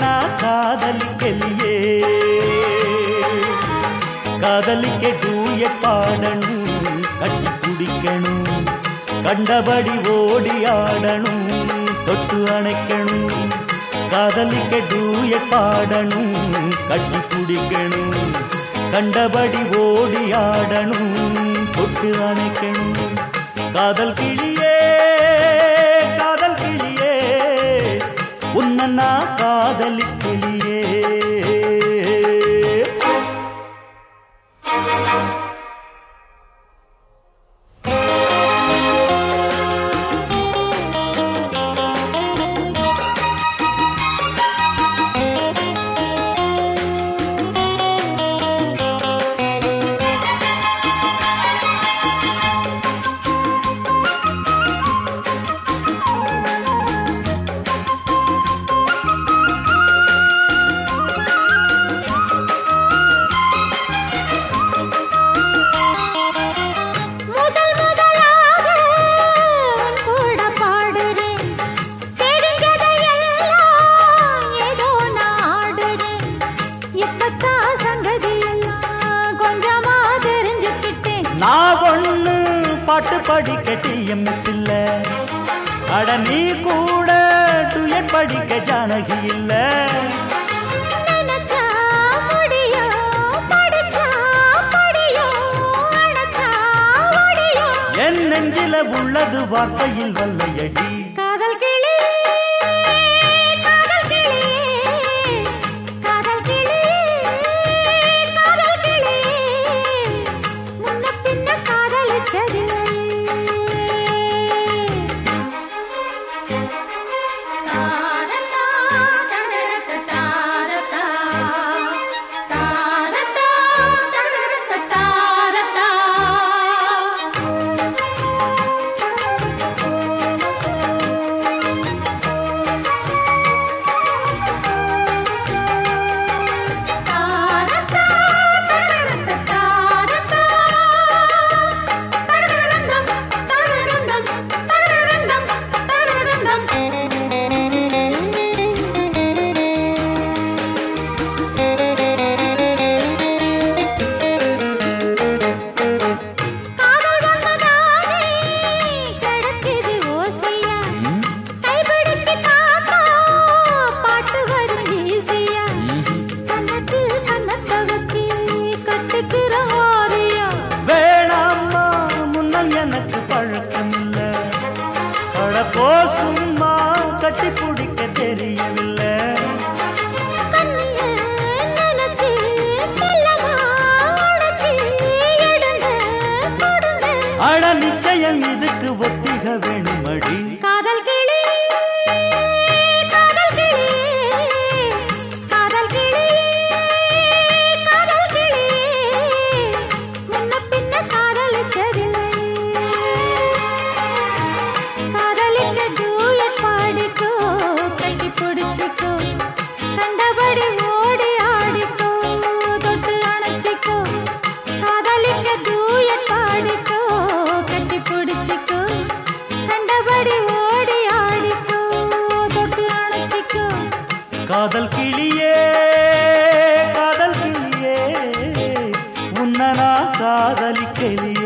நான் காதலிக்கலையே காதலிக்க டூய பாடணும் கட்டி குடிக்கணும் கண்டபடி ஓடி ஆடணும் தொட்டு அணைக்கணும் காதலிக்க டூய பாடணும் கட்டி குடிக்கணும் கண்டபடி ஓடி ஆடணும் தொட்டு அணைக்கணும் காதல் கிளியே காதல் கிளியே உன்னை நான் காதலிக்கிளியே முதல் முதலாக உன் கூட பாடுறேன் தெரிஞ்சதையெல்லாம் ஏதோ நான் ஆடுறேன் இப்பத்தான் சங்கதி எல்லாம் கொஞ்சமா தெரிஞ்சுக்கிட்டேன் நான் ஒண்ணு பாட்டு படிக்க டிஎம்எஸ் இல்ல அட நீ கூட டுயட் படிக்க ஜானகி இல்ல நினைச்சா முடியும் படிச்சா படியும் அணைச்சா ஒடியும் என் நெஞ்சில உள்ளது வார்த்தையில் வல்லையடி காதல் கிளி காதல் கிளி காதல் கிளி காதல் கிளி முன்ன பின்ன காதலிச்சதில்லை தாரதா தரதா தாரதா தாரதா தரதா தாரதா தாரதா தரதா தாரதா தரதம் தரதம் தரதம் தரதம் காதல் வந்ததானே கிடைச்சது ஓசையா கைபிடிச்சு காத்தா பாட்டு வரும் ஈஸியா கண்ணத்து கண்ணத்தை வச்சு கட்டுக்கிற ஓரியா வேணாம்மா முன்னம் எனக்கு பழக்கம் இல்ல அழப்போ சும்மா கட்டி பிடிக்க தெரியவில்லை கண்ணிய நினைச்சு மெல்லமா உடைச்சு எடுங்க கொடுங்க அட நிச்சயம் இதுக்கு ஒத்திக வேணுமடி காதல் கிளி காதல் கிளி காதல் கிளி காதல் கிளி முன்ன பின்ன காதலிச்சதில்லை காதலிக்க டூயட் பாடிக்கோ கட்டி பிடிச்சிக்கோ கண்டபடி ஓடி ஆடிக்கோ தொட்டு அணைச்சிக்கோ காதலிக்க டூயட் பாடிக்கோ கட்டி பிடிச்சிக்கோ கண்டபடி ஓடி ஆடிக்கோ தொட்டு அணைச்சிக்கோ காதல் கிளியே காதல் கிளியே உன்ன நான் காதலிக்கலியே